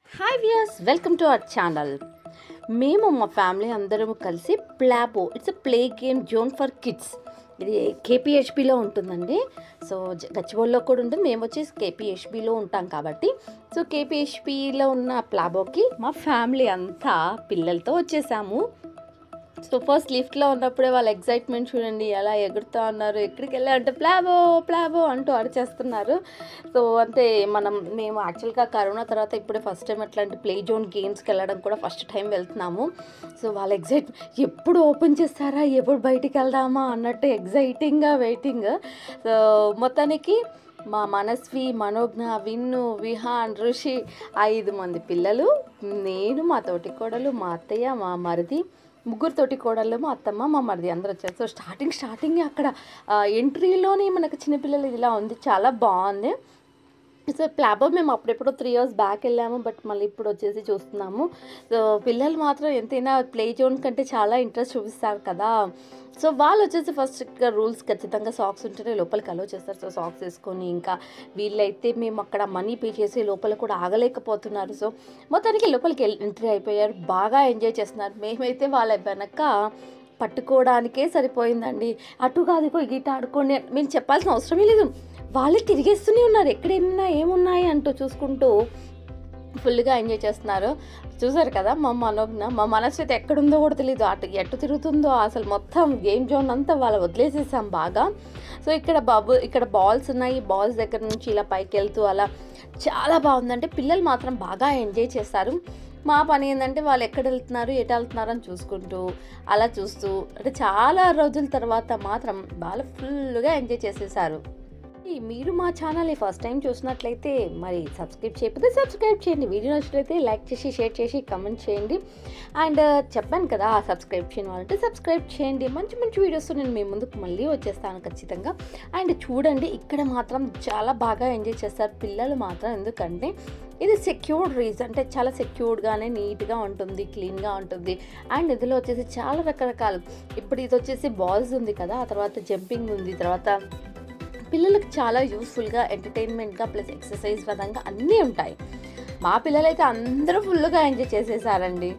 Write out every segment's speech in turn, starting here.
hi viewers welcome to our channel మేము మా family అందరము కలిసి Plabo it's play game zone for kids ఇది కేపీహెచ్పిలో ఉంటుందండి సో జ- గచ్చిబౌలిలో కూడా ఉంటుంది మేము వచ్చేసి కేపీహెచ్పిలో ఉంటాం కాబట్టి సో కేపీహెచ్పిలో ఉన్న ప్లాబోకి మా ఫ్యామిలీ అంతా పిల్లలతో వచ్చేసాము సో ఫస్ట్ లిఫ్ట్లో ఉన్నప్పుడే వాళ్ళ ఎగ్జైట్మెంట్ చూడండి ఎలా ఎగురుతూ ఉన్నారు ఎక్కడికి వెళ్ళారంటే ప్లాబో ప్లాబో అంటూ అరిచేస్తున్నారు సో అంటే మనం మేము యాక్చువల్గా కరోనా తర్వాత ఇప్పుడే ఫస్ట్ టైం అట్లాంటి ప్లే జోన్ గేమ్స్కి వెళ్ళడం కూడా ఫస్ట్ టైం వెళ్తున్నాము సో వాళ్ళ ఎగ్జైట్ ఎప్పుడు ఓపెన్ చేస్తారా ఎప్పుడు బయటికి వెళ్దామా అన్నట్టు ఎగ్జైటింగ్గా వెయిటింగ్ సో మొత్తానికి మా మనస్వి మనోజ్ఞ విన్ను విహాన్ ఋషి ఐదు మంది పిల్లలు నేను మా తోటి కోడలు మా అత్తయ్య మా మరిది ముగ్గురు తోటి కోడళ్ళు మా అత్తమ్మ మా మరిది అందరూ వచ్చారు సో స్టార్టింగ్ స్టార్టింగ్ అక్కడ ఎంట్రీలోనే మనకు చిన్నపిల్లలు ఇలా ఉంది చాలా బాగుంది సో ప్లాబో మేము అప్పుడెప్పుడో త్రీ ఇయర్స్ బ్యాక్ వెళ్ళాము బట్ మళ్ళీ ఇప్పుడు వచ్చేసి చూస్తున్నాము సో పిల్లలు మాత్రం ఎంతైనా ప్లే జోన్ కంటే చాలా ఇంట్రెస్ట్ చూపిస్తారు కదా సో వాళ్ళు వచ్చేసి ఫస్ట్ రూల్స్ ఖచ్చితంగా సాక్స్ ఉంటేనే లోపలికి అలో చేస్తారు సో సాక్స్ వేసుకొని ఇంకా వీళ్ళైతే మేము అక్కడ మనీ పే చేసి లోపల కూడా ఆగలేకపోతున్నారు సో మొత్తానికి లోపలికి ఎంట్రీ అయిపోయారు బాగా ఎంజాయ్ చేస్తున్నారు మేమైతే వాళ్ళ వెనక పట్టుకోవడానికే సరిపోయిందండి అటు కాదు ఇగో గీట ఆడుకోండి అని మేము చెప్పాల్సిన అవసరమే లేదు వాళ్ళే తిరిగేస్తూనే ఉన్నారు ఎక్కడ ఏమున్నా ఏమున్నాయి అంటూ చూసుకుంటూ ఫుల్గా ఎంజాయ్ చేస్తున్నారు చూసారు కదా మా మనోజ్ఞ మా మనసు అయితే ఎక్కడుందో కూడా తెలియదు అటు ఎటు తిరుగుతుందో అసలు మొత్తం గేమ్ జోన్ అంతా వాళ్ళు వదిలేసేసాం బాగా సో ఇక్కడ బాబు ఇక్కడ బాల్స్ ఉన్నాయి బాల్స్ దగ్గర నుంచి ఇలా పైకి వెళ్తూ అలా చాలా బాగుందంటే పిల్లలు మాత్రం బాగా ఎంజాయ్ చేస్తారు మా పని ఏంటంటే వాళ్ళు ఎక్కడ వెళ్తున్నారు ఎటు వెళ్తున్నారు అని చూసుకుంటూ అలా చూస్తూ అంటే చాలా రోజుల తర్వాత మాత్రం వాళ్ళు ఫుల్గా ఎంజాయ్ చేసేసారు ఈ మీరు మా ఛానల్ని ఫస్ట్ టైం చూసినట్లయితే మరి సబ్స్క్రైబ్ చేయకపోతే సబ్స్క్రైబ్ చేయండి వీడియో నచ్చినట్లయితే లైక్ చేసి షేర్ చేసి కమెంట్ చేయండి అండ్ చెప్పాను కదా సబ్స్క్రైబ్ చేయని వాళ్ళంటే సబ్స్క్రైబ్ చేయండి మంచి మంచి వీడియోస్ నేను మీ ముందుకు మళ్ళీ వచ్చేస్తాను ఖచ్చితంగా అండ్ చూడండి ఇక్కడ మాత్రం చాలా బాగా ఎంజాయ్ చేస్తారు పిల్లలు మాత్రం ఎందుకంటే ఇది సెక్యూర్డ్ రీజ్ అంటే చాలా సెక్యూర్డ్గానే నీట్గా ఉంటుంది క్లీన్గా ఉంటుంది అండ్ ఇందులో వచ్చేసి చాలా రకరకాలు ఇప్పుడు ఇది వచ్చేసి బాల్స్ ఉంది కదా ఆ తర్వాత జంపింగ్ ఉంది తర్వాత పిల్లలకు చాలా యూస్ఫుల్గా ఎంటర్టైన్మెంట్గా ప్లస్ ఎక్సర్సైజ్ పరంగా అన్నీ ఉంటాయి మా పిల్లలైతే అందరూ ఫుల్గా ఎంజాయ్ చేసేసారండి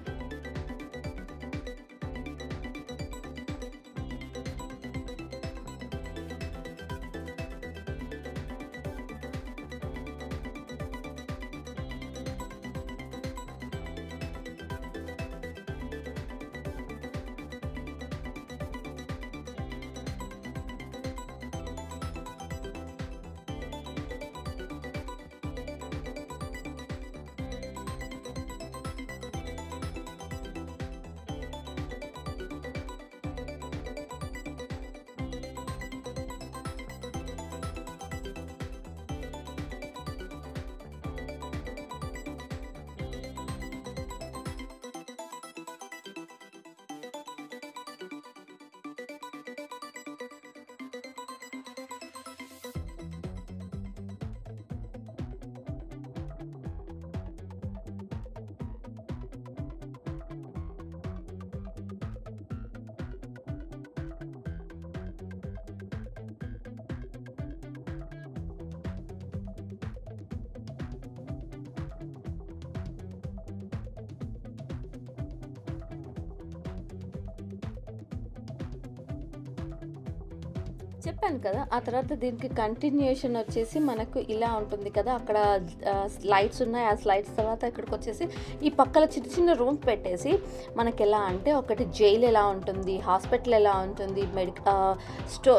చెప్పాను కదా ఆ తర్వాత దీనికి కంటిన్యూషన్ వచ్చేసి మనకు ఇలా ఉంటుంది కదా అక్కడ స్లైడ్స్ ఉన్నాయి ఆ స్లైడ్స్ తర్వాత ఇక్కడికి వచ్చేసి ఈ పక్కల చిన్న చిన్న రూమ్ పెట్టేసి మనకి ఎలా అంటే ఒకటి జైలు ఎలా ఉంటుంది హాస్పిటల్ ఎలా ఉంటుంది మెడిక స్టో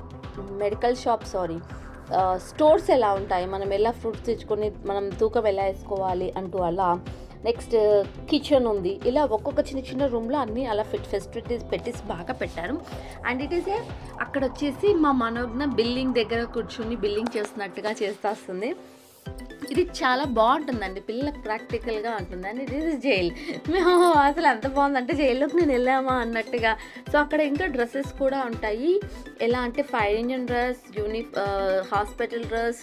మెడికల్ షాప్ సారీ స్టోర్స్ ఎలా ఉంటాయి మనం ఎలా ఫ్రూట్స్ తెచ్చుకొని మనం తూకం ఎలా వేసుకోవాలి అంటూ అలా నెక్స్ట్ కిచెన్ ఉంది ఇలా ఒక్కొక్క చిన్న చిన్న రూమ్లో అన్నీ అలా ఫిట్ ఫెసిలిటీస్ పెట్టేసి బాగా పెట్టారు అండ్ ఇట్ ఈస్ ఏ అక్కడ వచ్చేసి మా మనోజ్ఞ బిల్లింగ్ దగ్గర కూర్చుని బిల్లింగ్ చేస్తున్నట్టుగా చేస్తేస్తుంది ఇది చాలా బాగుంటుందండి పిల్లలకు ప్రాక్టికల్గా ఉంటుంది అండ్ ఇది జైల్ మేము అసలు ఎంత బాగుందంటే జైల్లోకి నేను వెళ్ళామా అన్నట్టుగా సో అక్కడ ఇంకా డ్రెస్సెస్ కూడా ఉంటాయి ఎలా అంటే ఫైర్ ఇంజన్ డ్రెస్ యూని హాస్పిటల్ డ్రెస్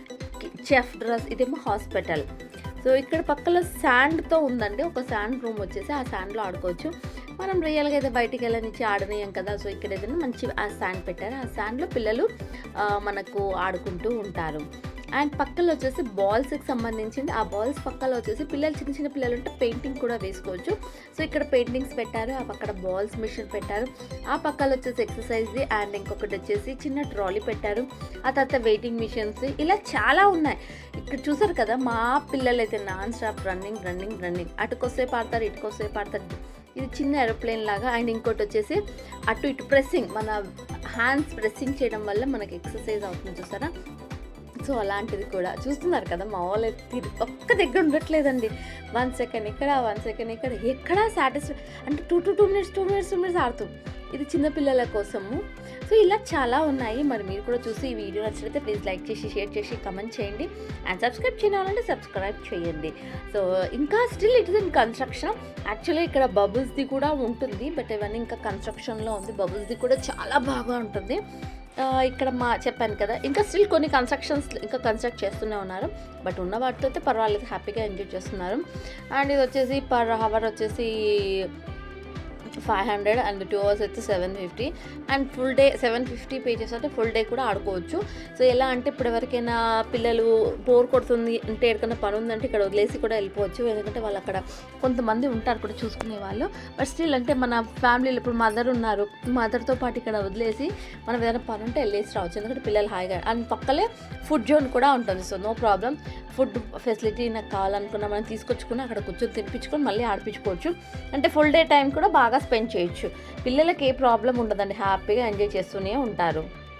చెఫ్ డ్రెస్ ఇదేమో హాస్పిటల్ సో ఇక్కడ పక్కన శాండ్తో ఉందండి ఒక శాండ్ రూమ్ వచ్చేసి ఆ శాండ్లో ఆడుకోవచ్చు మనం రియల్గా అయితే బయటికి వెళ్ళనిచ్చి ఆడనీయం కదా సో ఇక్కడ ఏదైనా మంచి ఆ శాండ్ పెట్టారు ఆ శాండ్లో పిల్లలు ఆ, మనకు ఆడుకుంటూ ఉంటారు అండ్ పక్కలో వచ్చేసి బాల్స్కి సంబంధించింది ఆ బాల్స్ పక్కలో వచ్చేసి పిల్లలు చిన్న చిన్న పిల్లలు ఉంటే పెయింటింగ్ కూడా వేసుకోవచ్చు సో ఇక్కడ పెయింటింగ్స్ పెట్టారు ఆ పక్కన బాల్స్ మిషన్ పెట్టారు ఆ పక్కలో వచ్చేసి ఎక్సర్సైజ్ అండ్ ఇంకొకటి వచ్చేసి చిన్న ట్రాలీ పెట్టారు ఆ తర్వాత వెయిటింగ్ మిషన్స్ ఇలా చాలా ఉన్నాయి ఇక్కడ చూసారు కదా మా పిల్లలు అయితే non stop running running running అటుకొస్తే పాడతారు ఇటుకొస్తే పాడతారు ఇది చిన్న ఏరోప్లేన్ లాగా అండ్ ఇంకోటి వచ్చేసి అటు ఇటు ప్రెస్సింగ్ మన హ్యాండ్స్ ప్రెస్సింగ్ చేయడం వల్ల మనకి ఎక్సర్సైజ్ అవుతుంది చూసారా సో అలాంటిది కూడా చూస్తున్నారు కదా మా వాళ్ళు అయితే ఒక్క దగ్గర ఉండట్లేదండి వన్ సెకండ్ ఇక్కడ వన్ సెకండ్ ఇక్కడ ఎక్కడ సాటిస్ఫై అంటే two to two minutes two minutes two minutes ఆడుతూ ఇది చిన్నపిల్లల కోసము సో ఇలా చాలా ఉన్నాయి మరి మీరు కూడా చూసి ఈ వీడియో నచ్చినట్లయితే ప్లీజ్ లైక్ చేసి షేర్ చేసి కమెంట్ చేయండి అండ్ సబ్స్క్రైబ్ చేయాలంటే సబ్స్క్రైబ్ చేయండి సో ఇంకా still it is in construction actually ఇక్కడ బబుల్స్ది కూడా ఉంటుంది బట్ ఇవన్నీ ఇంకా కన్స్ట్రక్షన్లో ఉంది బబుల్స్ది కూడా చాలా బాగా ఉంటుంది ఆ, ఇక్కడ మా చెప్పాను కదా ఇంకా స్టిల్ కొన్ని కన్స్ట్రక్షన్స్ ఇంకా కన్స్ట్రక్ట్ చేస్తూనే ఉన్నారు బట్ ఉన్న వాటితో అయితే పర్వాలేదు హ్యాపీగా ఎంజాయ్ చేస్తున్నారు అండ్ ఇది వచ్చేసి పర్ హవర్ వచ్చేసి five hundred and two hours అయితే seven fifty and full day seven fifty pages అంటే ఫుల్ డే కూడా ఆడుకోవచ్చు సో ఎలా అంటే ఇప్పుడు ఎవరికైనా పిల్లలు బోర్ కొడుతుంది అంటే ఎక్కడికైనా పని ఉందంటే ఇక్కడ వదిలేసి కూడా వెళ్ళిపోవచ్చు ఎందుకంటే వాళ్ళు అక్కడ కొంతమంది ఉంటారు కూడా చూసుకునే వాళ్ళు బట్ స్టిల్ అంటే మన ఫ్యామిలీలో ఇప్పుడు మదర్ ఉన్నారు మదర్తో పాటు ఇక్కడ వదిలేసి మనం ఏదైనా పని ఉంటే వెళ్ళేసి రావచ్చు ఎందుకంటే పిల్లలు హాయిగా అండ్ పక్కలే ఫుడ్ జోన్ కూడా ఉంటుంది so no problem food facility నాకు కావాలనుకున్నా మనం తీసుకొచ్చుకుని అక్కడ కూర్చొని తినిపించుకొని మళ్ళీ ఆడిపించుకోవచ్చు అంటే ఫుల్ డే టైం కూడా బాగా స్పెండ్ చేయొచ్చు పిల్లలకి ఏ ప్రాబ్లం ఉండదండి హ్యాపీగా ఎంజాయ్ చేస్తూనే ఉంటారు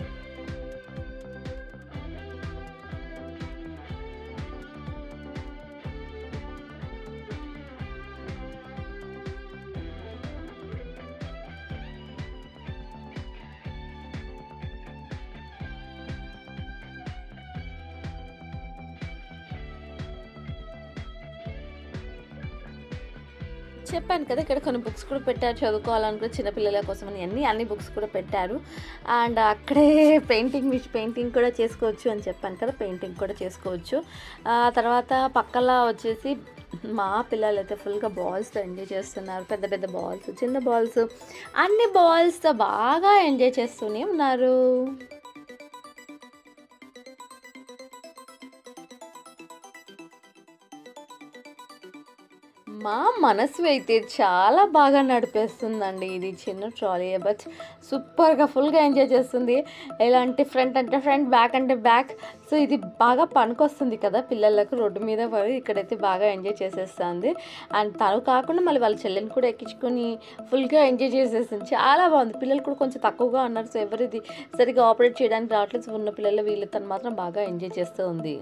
చెప్పాను కదా ఇక్కడ కొన్ని బుక్స్ కూడా పెట్టారు చదువుకోవాలనుకున్న చిన్నపిల్లల కోసం అని అన్ని అన్ని బుక్స్ కూడా పెట్టారు అండ్ అక్కడే పెయింటింగ్ మిష్ పెయింటింగ్ కూడా చేసుకోవచ్చు అని చెప్పాను కదా పెయింటింగ్ కూడా చేసుకోవచ్చు ఆ తర్వాత పక్కల వచ్చేసి మా పిల్లలు అయితే ఫుల్గా బాల్స్తో ఎంజాయ్ చేస్తున్నారు పెద్ద పెద్ద బాల్స్ చిన్న బాల్స్ అన్ని బాల్స్తో బాగా ఎంజాయ్ చేస్తూనే ఉన్నారు మా మనసు అయితే చాలా బాగా నడిపేస్తుందండి ఇది చిన్న ట్రాలీ బట్ సూపర్గా ఫుల్గా ఎంజాయ్ చేస్తుంది ఎలా అంటే ఫ్రంట్ అంటే ఫ్రంట్ బ్యాక్ అంటే బ్యాక్ సో ఇది బాగా పనికొస్తుంది కదా పిల్లలకు రోడ్డు మీద పడి ఇక్కడైతే బాగా ఎంజాయ్ చేసేస్తుంది అండ్ తను కాకుండా మళ్ళీ వాళ్ళ చెల్లెని కూడా ఎక్కించుకొని ఫుల్గా ఎంజాయ్ చేసేస్తుంది చాలా బాగుంది పిల్లలు కూడా కొంచెం తక్కువగా ఉన్నారు సో ఎవరిది సరిగా ఆపరేట్ చేయడానికి రావట్లేదు సో ఉన్న పిల్లలు వీళ్ళు తను మాత్రం బాగా ఎంజాయ్ చేస్తూ ఉంది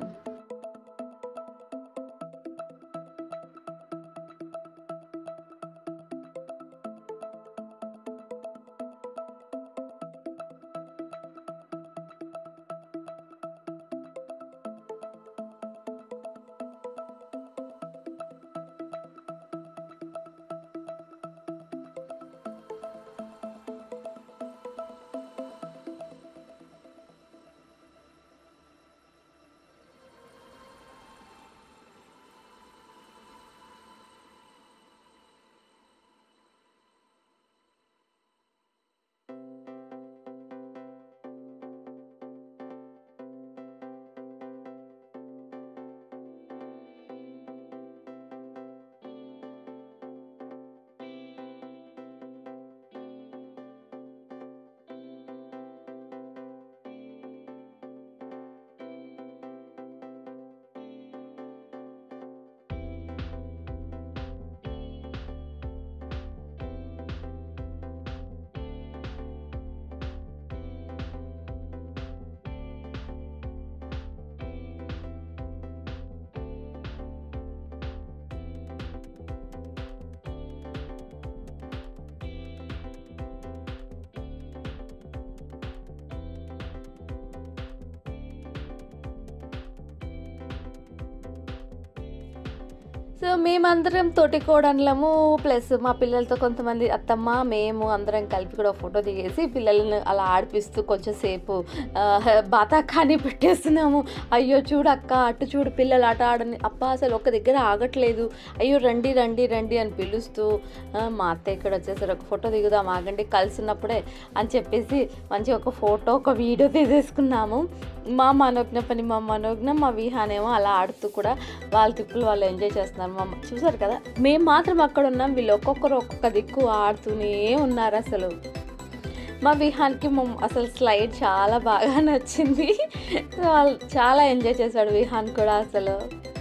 సో మేమందరం తోటి కోడన్లము ప్లస్ మా పిల్లలతో కొంతమంది అత్తమ్మ మేము అందరం కలిపి కూడా ఫోటో దిగేసి పిల్లల్ని అలా ఆడిపిస్తూ కొంచెం సేపు బాతాకాని పెట్టేస్తున్నాము అయ్యో చూడు అక్క అటు చూడు పిల్లలు ఆట ఆడని అప్ప అసలు ఒక దగ్గర ఆగట్లేదు అయ్యో రండి రండి రండి అని పిలుస్తూ "ఆ, మా అత్త ఇక్కడ వచ్చేసరి ఒక ఫోటో దిగుదాం ఆగండి కలిసి ఉన్నప్పుడే అని చెప్పేసి మంచి ఒక ఫోటో ఒక వీడియో తీసేసుకున్నాము మా మనోజ్ఞ పని మా మనోజ్ఞ మా విహానేమో అలా ఆడుతూ కూడా వాళ్ళ తిప్పులు వాళ్ళు ఎంజాయ్ చేస్తున్నారు మా చూసారు కదా మేము మాత్రం అక్కడ ఉన్నాం వీళ్ళు ఒక్కొక్కరు ఒక్కొక్క దిక్కు ఆడుతూనే ఉన్నారు అసలు మా విహాన్కి మా- అసలు స్లైడ్ చాలా బాగా నచ్చింది వాళ్ళు చాలా ఎంజాయ్ చేశాడు విహాన్ కూడా అసలు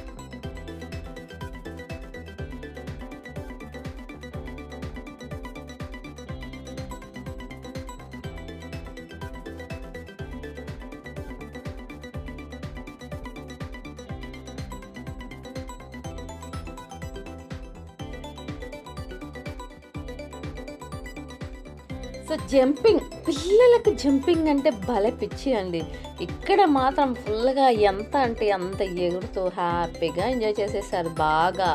సో జంపింగ్ పిల్లలకు జంపింగ్ అంటే భలే పిచ్చి అండి ఇక్కడ మాత్రం ఫుల్గా ఎంత అంటే అంత ఎగురుతూ హ్యాపీగా ఎంజాయ్ చేసేసారు బాగా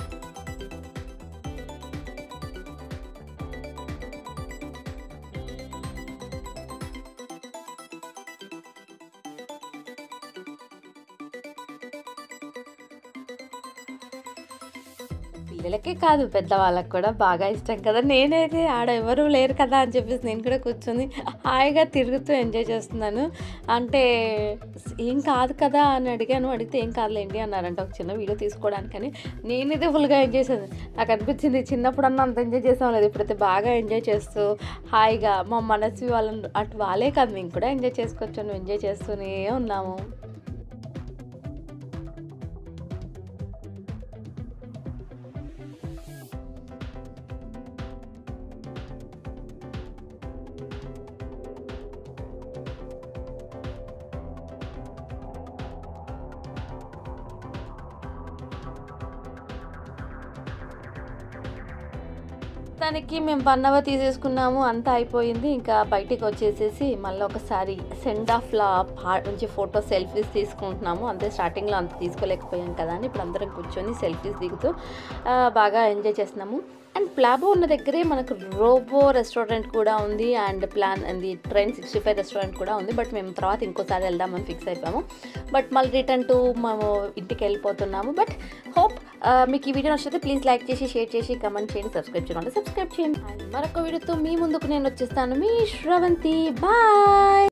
పిల్లలకే కాదు పెద్దవాళ్ళకి కూడా బాగా ఇష్టం కదా నేనైతే ఆడ ఎవరు లేరు కదా అని చెప్పేసి నేను కూడా కూర్చొని హాయిగా తిరుగుతూ ఎంజాయ్ చేస్తున్నాను అంటే ఏం కాదు కదా అని అడిగాను అడిగితే ఏం కాదులేండి అన్నారంట ఒక చిన్న వీడియో తీసుకోవడానికని నేనైతే ఫుల్గా ఎంజాయ్ చేశాను నాకు అనిపించింది చిన్నప్పుడు అన్న అంత ఎంజాయ్ చేసాం లేదు ఇప్పుడైతే బాగా ఎంజాయ్ చేస్తూ హాయిగా మా మనసు వాళ్ళని అటు వాళ్ళే కాదు మేము కూడా ఎంజాయ్ చేసుకోవచ్చు ఎంజాయ్ చేస్తూనే ఉన్నాము దానికి మేము వన్ అవర్ తీసేసుకున్నాము అంతా అయిపోయింది ఇంకా బయటికి వచ్చేసేసి మళ్ళీ ఒకసారి సెండ్ ఆఫ్లా నుంచి ఫోటో సెల్ఫీస్ తీసుకుంటున్నాము అంతే స్టార్టింగ్లో అంత తీసుకోలేకపోయాం కదా అని ఇప్పుడు అందరం కూర్చొని సెల్ఫీస్ దిగుతూ ఆ, బాగా ఎంజాయ్ చేస్తున్నాము అండ్ ప్లాబో ఉన్న దగ్గరే మనకు రోబో రెస్టారెంట్ కూడా ఉంది అండ్ ప్లాన్ అది ట్రైన్ సిక్స్టీ ఫైవ్ రెస్టారెంట్ కూడా ఉంది బట్ మేము తర్వాత ఇంకోసారి వెళ్దామని ఫిక్స్ అయిపోయాము బట్ మళ్ళీ రిటర్న్ టు మేము ఇంటికి వెళ్ళిపోతున్నాము బట్ హోప్ మీకు ఈ వీడియో నచ్చితే ప్లీజ్ లైక్ చేసి షేర్ చేసి కమెంట్ చేయండి సబ్స్క్రైబ్ చేయండి సబ్స్క్రైబ్ చేయండి అండ్ మరొక వీడియోతో మీ ముందుకు నేను వచ్చేస్తాను మీ శ్రవంతి బాయ్